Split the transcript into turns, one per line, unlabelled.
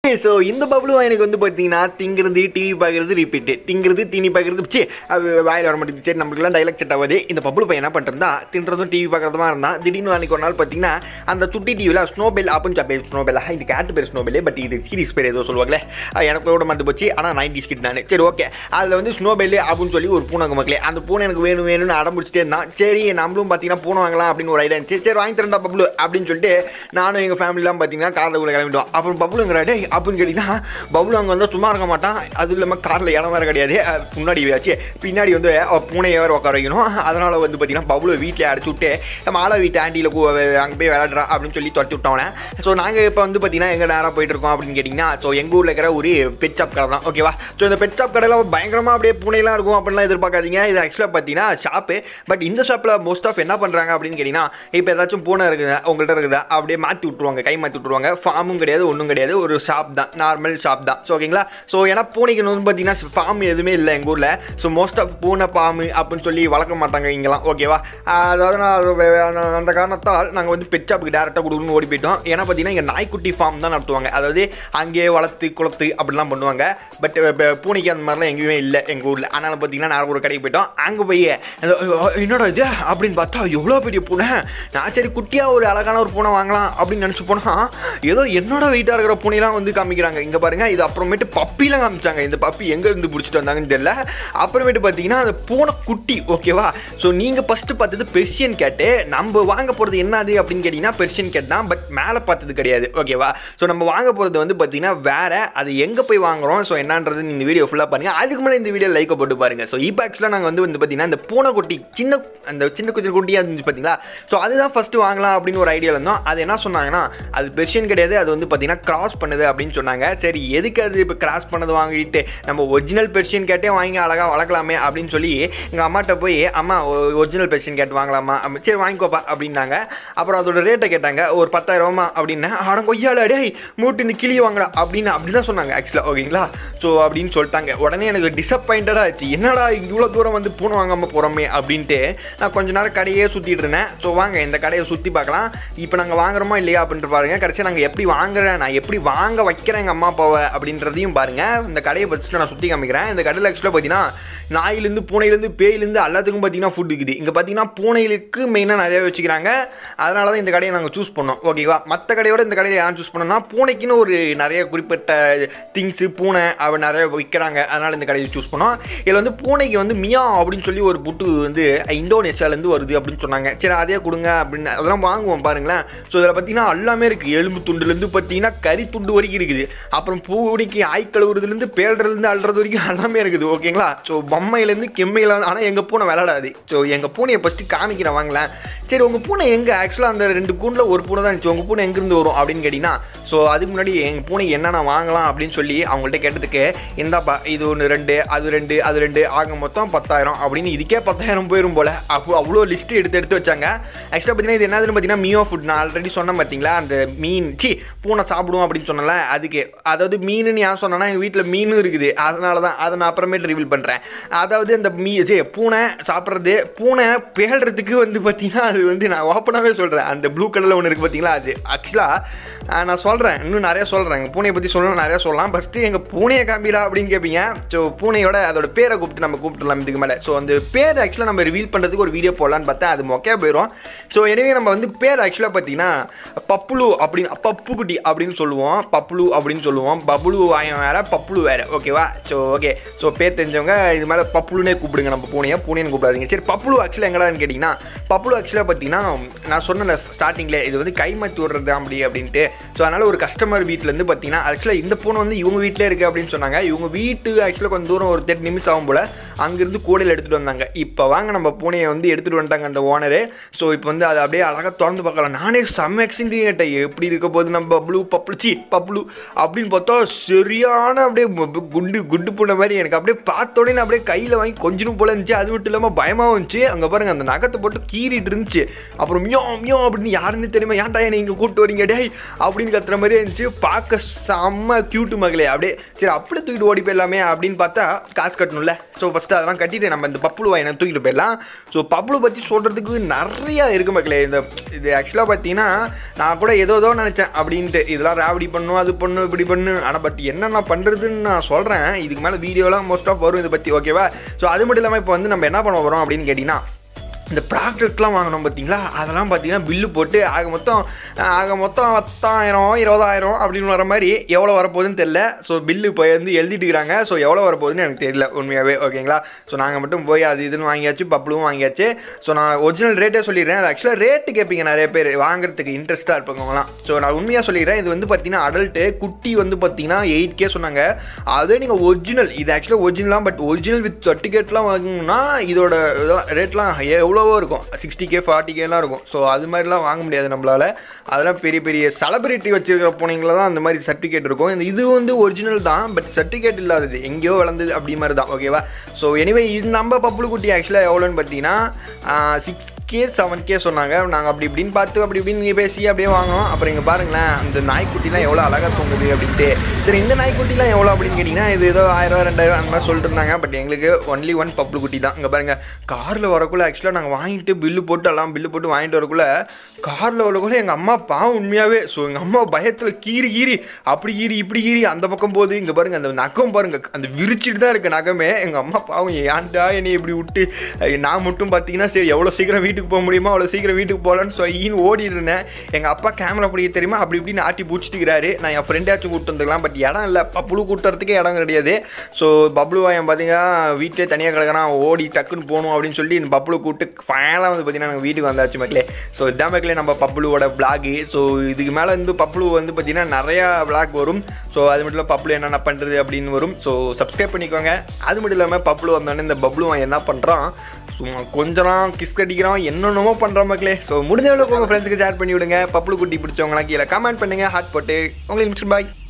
so இந்த பபுளும் எனக்கு வந்து பார்த்தீங்கன்னா திங்கிறது டிவி பார்க்குறது ரிப்பீட்டு திங்கிறது தீனி பார்க்குறது சி அது வாயில் வர மாட்டேங்குது சரி நம்மளுக்குலாம் டைலாக் செட் ஆகுது இந்த பபுளு பையன் என்ன பண்ணிருந்தா தின்றதும் டிவி பார்க்குறதுமா இருந்தான் திடீர்னு அன்றைக்கி ஒரு நாள் பார்த்தீங்கன்னா அந்த சுட்டி டிவியில் ஸ்னோபெல் அப்படின்னு பேர் ஸ்னோபெல் இது கேட்டு பேர் ஸ்னோபெல் பட் இது சீரிஸ் பேர் ஏதோ சொல்லுவாங்களே அது எனக்கு கூட மறந்து போச்சு ஆனால் நைன்டி ஸ்கிட் நான் சரி ஓகே அதில் வந்து ஸ்னோபெல் அப்படின்னு சொல்லி ஒரு பூனை மக்களே அந்த பூனை எனக்கு வேணும் வேணும்னு அடம்பிடிச்சிட்டே இருந்தான் சரி நம்மளும் பார்த்தீங்கன்னா பூனை வாங்கலாம் அப்படின்னு ஒரு ஐடியா இருந்துச்சு சரி வாங்கி தரேன்டா பப்ளு அப்படின்னு சொல்லிட்டு நானும் எங்கள் ஃபேமிலிலாம் பார்த்தீங்கன்னா காரில் கூட கிளம்பிட்டோம் அப்புறம் பப்ளுங்கிற டே அப்படின்னு கேட்டிங்கன்னா பப்ளு அங்கே வந்தால் சும்மா இருக்க மாட்டான் அது இல்லாமல் காரில் இடம் வேறு கிடையாது அஹ் முன்னாடி ஆச்சு பின்னாடி வந்து அவ பூனையை வேறு உட்கார வைக்கணும் அதனால் வந்து பார்த்தீங்கன்னா பப்ளு வீட்டில் அடைச்சி விட்டு மாலை வீட்டு ஆண்டியில் அங்கே போய் விளையாடுறான் அப்படின்னு சொல்லி துரத்தி விட்டவனே ஸோ நாங்கள் இப்போ வந்து பார்த்தீங்கன்னா எங்கே நேராக போயிட்டு இருக்கோம் அப்படின்னு கேட்டிங்கன்னா ஸோ எங்கள் ஊரில் இருக்கிற ஒரு பெட் ஷாப் கடை தான் ஓகேவா ஸோ இந்த பெட் ஷாப் கடையில் பயங்கரமாக அப்படியே பூனைலாம் இருக்கும் அப்படின்லாம் எதிர்பார்க்காதீங்க இது ஆக்சுவலாக பார்த்தீங்கன்னா ஷாப்பு பட் இந்த ஷாப்பில் மோஸ்ட் ஆஃப் என்ன பண்ணுறாங்க அப்படின்னு கேட்டிங்கன்னா இப்போ ஏதாச்சும் பூனை இருக்குது உங்கள்கிட்ட இருக்குதா அப்படியே மாற்றி விட்ருவாங்க கை மாற்றி விட்ருவாங்க ஃபார்மும் கிடையாது ஒன்றும் கிடையாது ஒரு ஷாப் தான் நார்மல் ஷாப் தான் ஸோ ஓகேங்களா ஸோ ஏன்னா பூனைக்கு வந்து பார்த்தீங்கன்னா ஃபார்ம் எதுவுமே இல்லை எங்கள் ஊரில் ஸோ மோஸ்ட் ஆஃப் பூனை பாம்பு அப்படின்னு சொல்லி வளர்க்க மாட்டாங்க இங்கெல்லாம் ஓகேவா அதாவது நான் அது வே- அந்த- அந்த காரணத்தால் நாங்கள் வந்து பெட் ஷாப்புக்கு டேரெக்டாக கொடுக்கணும்னு ஓடி போயிட்டோம் ஏன்னா பார்த்தீங்கன்னா இங்கே நாய்க்குட்டி ஃபார்ம் தான் நடத்துவாங்க அதாவது அங்கேயே வளர்த்து குளத்து அப்படிலாம் பண்ணுவாங்க பட் பூனைக்கு அந்த மாதிரிலாம் எங்கேயுமே இல்லை எங்கள் ஊரில் அதனால் பார்த்தீங்கன்னா நான் ஒரு கடைக்கு போயிட்டோம் அங்கே போய் அந்த, அஹ், என்னடா இது அப்படின்னு பார்த்தா எவ்வளோ பெரிய பூனை நான் சரி குட்டியாக ஒரு அழகான ஒரு பூனை வாங்கலாம் அப்படின்னு நினச்சி போனால் ஏதோ என்னோட வெயிட்டாக இருக்கிற பூனைலாம் வந்து காமிக்கிறாங்க இங்கே பாருங்க இது அப்புறமேட்டு பப்பிலாம் காமிச்சாங்க இந்த பப்பி எங்கே இருந்து பிடிச்சிட்டு வந்தாங்கன்னு தெரியல அப்புறமேட்டு பார்த்தீங்கன்னா அந்த பூனை குட்டி ஓகேவா ஸோ நீங்கள் ஃபஸ்ட்டு பார்த்தது பெர்ஷியன் கேட்டு நம்ம வாங்க போகிறது என்னது அப்படின்னு கேட்டிங்கன்னா பெர்ஷியன் கேட் தான் பட் மேலே பார்த்தது கிடையாது ஓகேவா ஸோ நம்ம வாங்க போகிறது வந்து பார்த்தீங்கன்னா வேற அது எங்கே போய் வாங்குறோம் ஸோ என்னன்றது இந்த வீடியோ ஃபுல்லாக பாருங்க அதுக்கு முன்னாடி இந்த வீடியோ லைக்கை போட்டு பாருங்க ஸோ இப்போ ஆக்சுவலாக நாங்கள் வந்து வந்து பார்த்தீங்கன்னா இந்த பூனை குட்டி சின்ன அந்த சின்ன குச்சி குட்டியாக இருந்துச்சு பார்த்தீங்களா ஸோ அதுதான் ஃபஸ்ட்டு வாங்கலாம் அப்படின்னு ஒரு ஐடியாவில் இருந்தோம் அது என்ன சொன்னாங்கன்னா அது பெர்ஷியன் கிடையாது அது வந்து பார்த்தீங்கன்னா கிராஸ் பண்ணுது அப்படின்னு சொன்னாங்க சரி எதுக்கு அது இப்போ கிராஸ் பண்ணது வாங்கிட்டு நம்ம ஒரிஜினல் பெர்ஷியன் கேட்டே வாங்கி அழகாக வளர்க்கலாமே அப்படின்னு சொல்லி எங்கள் அம்மாட்ட போய் அம்மா ஒரிஜினல் பெர்ஷியன் கேட் வாங்கலாமா அப்படி, சரி வாங்கிக்கோப்பா அப்படின்னாங்க அப்புறம் அதோட ரேட்டை கேட்டாங்க ஒரு பத்தாயிரமா அப்படின்னு ஆட கொய்யால டேய் மூட்டு இந்த கிளி வாங்கடா அப்படின்னு அப்படி தான் சொன்னாங்க ஆக்சுவலாக ஓகேங்களா ஸோ அப்படின்னு சொல்லிட்டாங்க உடனே எனக்கு டிசப்பாயிண்டடாக ஆச்சு என்னடா இவ்வளோ தூரம் வந்து பூனை வாங்காமல் போகிறோமே அப்படின்ட்டு நான் கொஞ்ச நேரம் கடையே சுற்றிட்டு இருந்தேன் ஸோ வாங்க இந்த கடையை சுற்றி பார்க்கலாம் இப்போ நாங்கள் வாங்குறோமா இல்லையா அப்படின்ட்டு பாருங்க கடைசியாக நாங்கள் எப்படி வாங்குறேன் நான் எப்படி வாங்க வைக்கிறேன் எங்கள் அம்மா அப்பாவை அப்படின்றதையும் பாருங்க இந்த கடையை ஃபஸ்ட்டு நான் சுற்றி காமிக்கிறேன் இந்த கடையில் ஆக்சுவலாக பார்த்தீங்கன்னா நாயிலேருந்து பூனையிலேருந்து பேயிலேருந்து எல்லாத்துக்கும் பார்த்தீங்கன்னா ஃபுட் இருக்குது இங்கே பார்த்தீங்கன்னா பூனைகளுக்கு மெயினாக நிறைய வச்சுக்கிறாங்க அதனால தான் இந்த கடையை நாங்கள் சூஸ் பண்ணோம் ஓகேவா மற்ற கடையோட இந்த கடையை ஏன் சூஸ் பண்ணோம்னா பூனைக்குன்னு ஒரு நிறைய குறிப்பிட்ட திங்ஸு பூனை அவ நிறைய விற்கிறாங்க அதனால் இந்த கடையை சூஸ் பண்ணோம் இதில் வந்து பூனைக்கு வந்து மியா அப்படின்னு சொல்லி ஒரு புட்டு வந்து இந்தோனேஷியாலேருந்து வருது அப்படின்னு சொன்னாங்க சரி அதே கொடுங்க அப்படின்னு அதெல்லாம் வாங்குவோம் பாருங்களேன் ஸோ இதில் பார்த்தீங்கன்னா எல்லாமே இருக்குது எலும்பு துண்டுலேருந்து பார்த்தீங்கன்னா கறி துண்டு வரைக்கும் இருக்குது அப்புறம் பூனைக்கு ஆய் கழுவுறதுலேருந்து பேடுறதுலேருந்து அல்றது வரைக்கும் எல்லாமே இருக்குது ஓகேங்களா ஸோ பொம்மையிலேருந்து கெம்மையில் ஆனால் எங்கள் பூனை விளையாடாது ஸோ எங்கள் பூனையை ஃபஸ்ட்டு காமிக்கிறேன் வாங்களேன் சரி உங்கள் பூனை எங்கே ஆக்சுவலாக அந்த ரெண்டு கூண்டில் ஒரு பூனை தான் இருந்துச்சு உங்கள் பூனை எங்கேருந்து வரும் அப்படின்னு கேட்டிங்கன்னா ஸோ அதுக்கு முன்னாடி எங்கள் பூனை என்னென்ன வாங்கலாம் அப்படின்னு சொல்லி அவங்கள்ட்ட கேட்டதுக்கு இந்தாப்பா இது ஒன்று ரெண்டு அது ரெண்டு அது ரெண்டு ஆக மொத்தம் பத்தாயிரம் அப்படின்னு இதுக்கே பத்தாயிரம் போயிடும் போல் அப்போ அவ்வளோ லிஸ்ட்டு எடுத்து எடுத்து வச்சாங்க ஆக்சுவலாக பார்த்தீங்கன்னா இது என்னதுன்னு பார்த்தீங்கன்னா மியோ ஃபுட் நான் ஆல்ரெடி சொன்னேன் பார்த்தீங்களா அந்த மீன் சி பூனை சாப்பிடுவோம் அப்படின்னு சொன்னல அதுக்கு அதாவது மீனுன்னு ஏன் சொன்னேன்னா எங்கள் வீட்டில் மீனும் இருக்குது அதனால தான் அதை நான் அப்புறமேட்டு ரிவீல் பண்ணுறேன் அதாவது அந்த மீ இது பூனை சாப்பிட்றது பூனை பேடுறதுக்கு வந்து பார்த்தீங்கன்னா அது வந்து நான் ஓப்பனாகவே சொல்கிறேன் அந்த ப்ளூ கலரில் ஒன்று இருக்குது பார்த்தீங்களா அது ஆக்சுவலாக நான் சொல்கிறேன் இன்னும் நிறைய சொல்கிறேன் எங்கள் பூனையை பற்றி சொல்லணும் நிறைய சொல்லலாம் ஃபஸ்ட்டு எங்கள் பூனையை காமிடா அப்படின்னு கேட்பீங்க ஸோ பூனையோட அதோட பேரை கூப்பிட்டு நம்ம கூப்பிட்டுலாம் இதுக்கு மேலே ஸோ அந்த பேர் ஆக்சுவலாக நம்ம ரிவீல் பண்ணுறதுக்கு ஒரு வீடியோ போடலான்னு பார்த்தா அது மொக்கையாக போயிடும் ஸோ எனவே நம்ம வந்து பேர் ஆக்சுவலாக பார்த்தீங்கன்னா பப்புலு அப்படின்னு பப்பு குட்டி அப்படின்னு சொல்லுவோம் பப்புலு அப்படின்னு சொல்லுவோம் பபுலு வாயம் வேற பப்புலு வேற ஓகேவா ஸோ ஓகே ஸோ பேர் தெரிஞ்சவங்க இது மேலே பப்புலுனே கூப்பிடுங்க நம்ம பூனையை பூனைன்னு கூப்பிடாதீங்க சரி பப்புலு ஆக்சுவலாக எங்கடான்னு கேட்டிங்கன்னா பப்புலு ஆக்சுவலாக பார்த்தீங்கன்னா நான் சொன்ன ஸ்டார்டிங்கில் இது வந்து கைமாற்றி விடுறது அப்படி அப்படின்ட்டு ஸோ அதனால் ஒரு கஸ்டமர் வீட்டிலேருந்து பார்த்தீங்கன்னா ஆக்சுவலாக இந்த பூனை வந்து இவங்க வீட்டிலே இருக்குது அப்படின்னு சொன்னாங்க இவங்க வீட்டு ஆக்சுவலாக கொஞ்சம் தூரம் ஒரு தேர்ட்டி நிமிஷம் ஆகும் போல் அங்கேருந்து கூடையில் எடுத்துகிட்டு வந்தாங்க இப்போ வாங்க நம்ம பூனையை வந்து எடுத்துகிட்டு வந்துட்டாங்க அந்த ஓனரு ஸோ இப்போ வந்து அதை அப்படியே அழகாக திறந்து பார்க்கலாம் நானே செம்ம எக்ஸிண்டிங் கேட்டேன் எப்படி இருக்க போது நம்ம பப்ளு பப்ளு சி பப்ளு அப்படின்னு பார்த்தா சரியான அப்படியே ம- குண்டு குண்டு பூனை மாதிரி எனக்கு அப்படியே பார்த்த உடனே அப்படியே கையில் வாங்கி கொஞ்சம் போல இருந்துச்சு அது மட்டும் இல்லாமல் பயமாகவும் இருந்துச்சு அங்கே பாருங்க அந்த நகத்தை போட்டு கீறிட்டு இருந்துச்சு அப்புறம் மியோ மியோ அப்படின்னு யாருன்னு தெரியுமா ஏன்டா என்னை இங்கே கூப்பிட்டு வரீங்க டேய் அப்படின்னு கத்துற மாதிரியே இருந்துச்சு பார்க்க செம்ம க்யூட்டு மகளே அப்படியே சரி அப்படியே தூக்கிட்டு ஓடி போயிடலாமே அப்படின்னு பார்த்தா காசு கட்டணும்ல ஸோ ஃபஸ்ட்டு அதெல்லாம் கட்டிட்டு நம்ம இந்த பப்புளு வாயினை தூக்கிட்டு போயிடலாம் ஸோ பப்புளு பற்றி சொல்கிறதுக்கு நிறையா இருக்கு மக்களே இந்த இது ஆக்சுவலாக பார்த்தீங்கன்னா நான் கூட ஏதோ ஏதோ நினச்சேன் அப்படின்ட்டு இதெல்லாம் ராவடி பண்ணும் அது பண்ணு இப்படி பண்ணு ஆனால் பட் என்னென்ன பண்ணுறதுன்னு நான் சொல்கிறேன் இதுக்கு மேலே வீடியோலாம் மோஸ்ட் ஆஃப் வரும் இதை பற்றி ஓகேவா ஸோ அது மட்டும் இல்லாமல் இப்போ வந்து நம்ம என்ன பண்ண போகிறோம் அப்படின்னு கேட்டிங்கன்னா இந்த ப்ராடக்ட்லாம் வாங்கினோம் பார்த்தீங்களா அதெல்லாம் பார்த்தீங்கன்னா பில்லு போட்டு ஆக மொத்தம் ஆக மொத்தம் பத்தாயிரம் இருபதாயிரம் அப்படின்னு வர மாதிரி எவ்வளோ வரப்போகுதுன்னு தெரில ஸோ பில்லு இப்போ வந்து எழுதிட்டு இருக்கிறாங்க ஸோ எவ்வளோ வரப்போகுதுன்னு எனக்கு தெரியல உண்மையாகவே ஓகேங்களா ஸோ நாங்கள் மட்டும் போய் அது இதுன்னு வாங்கியாச்சு பப்ளும் வாங்கியாச்சு ஸோ நான் ஒரிஜினல் ரேட்டே சொல்லிடுறேன் அது ஆக்சுவலாக ரேட்டு கேட்பீங்க நிறைய பேர் வாங்குறதுக்கு இன்ட்ரெஸ்ட்டாக இருப்பவங்கலாம் ஸோ நான் உண்மையாக சொல்லிடுறேன் இது வந்து பார்த்தீங்கன்னா அடல்ட்டு குட்டி வந்து பார்த்தீங்கன்னா எயிட் கே சொன்னாங்க அதே நீங்கள் ஒரிஜினல் இது ஆக்சுவலாக ஒரிஜினலாம் பட் ஒரிஜினல் வித் சர்டிஃபிகேட்லாம் வாங்கணும்னா இதோட ரேட்லாம் எவ்வளவோ இருக்கும் சிக்ஸ்டி கே ஃபார்ட்டி கேலாம் இருக்கும் ஸோ அது மாதிரிலாம் வாங்க முடியாது நம்மளால் அதெல்லாம் பெரிய பெரிய செலிபிரிட்டி வச்சிருக்கிற பூனைங்கள தான் அந்த மாதிரி சர்டிஃபிகேட் இருக்கும் இந்த இது வந்து ஒரிஜினல் தான் பட் சர்டிஃபிகேட் இல்லாதது எங்கேயோ வளர்ந்தது அப்படி மாதிரி தான் ஓகேவா ஸோ எனிவே இது நம்ம பப்புளு குட்டி ஆக்சுவலாக எவ்வளோன்னு பார்த்தீங்கன்னா சிக்ஸ் கே செவன் கே சொன்னாங்க நாங்கள் அப்படி இப்படின்னு பார்த்து அப்படி இப்படின்னு நீ பேசி அப்படியே வாங்கினோம் அப்புறம் இங்கே பாருங்களேன் அந்த நாய்க்குட்டிலாம் எவ்வளோ அழகாக தூங்குது அப்படின்ட்டு சரி இந்த நாய்க்குட்டிலாம் எவ்வளோ அப்படின்னு கேட்டிங்கன்னா இது ஏதோ ஆயிரம் ரெண்டாயிரம் அந்த மாதிரி சொல்லிட்டு இருந்தாங்க பட் எங்களுக்கு ஒன்லி ஒன் பப்புளு குட்டி தான் இங்கே பாருங்கள் காரில் வரக்குள்ள ஆக்சுவலாக நாங்கள் வாங்கிட்டு பில்லு போட்டு எல்லாம் பில்லு போட்டு வாங்கிட்டு வரக்குள்ள காரில் வரக்குள்ள எங்கள் அம்மா பாவம் உண்மையாகவே ஸோ எங்கள் அம்மா பயத்தில் கீறி கீறி அப்படி கீறி இப்படி கீறி அந்த பக்கம் போகுது இங்கே பாருங்கள் அந்த நகம் பாருங்கள் அந்த விரிச்சிட்டு தான் இருக்குது நகமே எங்கள் அம்மா பாவம் ஏன்டா என்னை இப்படி விட்டு அஹ் நான் மட்டும் பார்த்தீங்கன்னா சரி எவ்வளோ சீக்கிரம் வீட்டுக்கு போக முடியுமோ அவ்வளோ சீக்கிரம் வீட்டுக்கு போகலான்னு சொல்லின்னு ஓடிட்டு இருந்தேன் எங்கள் அப்பா கேமரா பிடிக்க தெரியுமா அப்படி இப்படின்னு ஆட்டி பிடிச்சிட்டுக்கிறாரு நான் என் ஃப்ரெண்டாச்சும் கூப்பிட்டு வந்துக்கலாம் பட் இடம் இல்லை பப்புளு கூட்டுறதுக்கே இடம் கிடையாது ஸோ பப்ளு வாயன் பார்த்தீங்கன்னா வீட்டிலே தனியாக கிடக்கிறான் ஓடி டக்குன்னு போகணும் அப்படின்னு சொல்லி இந்த பப்புளு கூப்பிட்டு ஃபைனலாக வந்து பார்த்தீங்கன்னா நாங்கள் வீட்டுக்கு வந்தாச்சு மக்களே ஸோ இதான் மக்களே நம்ம பப்புளுவோட விளாகு ஸோ இதுக்கு மேலே வந்து பப்புளு வந்து பார்த்தீங்கன்னா நிறையா விளாக் வரும் ஸோ அது மட்டும் இல்லாமல் பப்புளு என்னென்ன பண்ணுறது அப்படின்னு வரும் ஸோ சப்ஸ்கிரைப் பண்ணிக்கோங்க அது மட்டும் இல்லாமல் பப்புளு வந்தோடனே இந்த பப்ளு அவன் என்ன பண்ணுறான் சும்மா கொஞ்சம் கிஸ் கடிக்கிறான் என்னென்னமோ பண்ணுற மக்களே ஸோ முடிஞ்ச அளவுக்கு உங்கள் ஃப்ரெண்ட்ஸுக்கு ஷேர் பண்ணி விடுங்க பப்புளு குட்டி பிடிச்சவங்களாம் கீழே கமெண்ட் பண்ணுங்கள் ஹார்ட் போட்டு உங்களுக்கு பாய்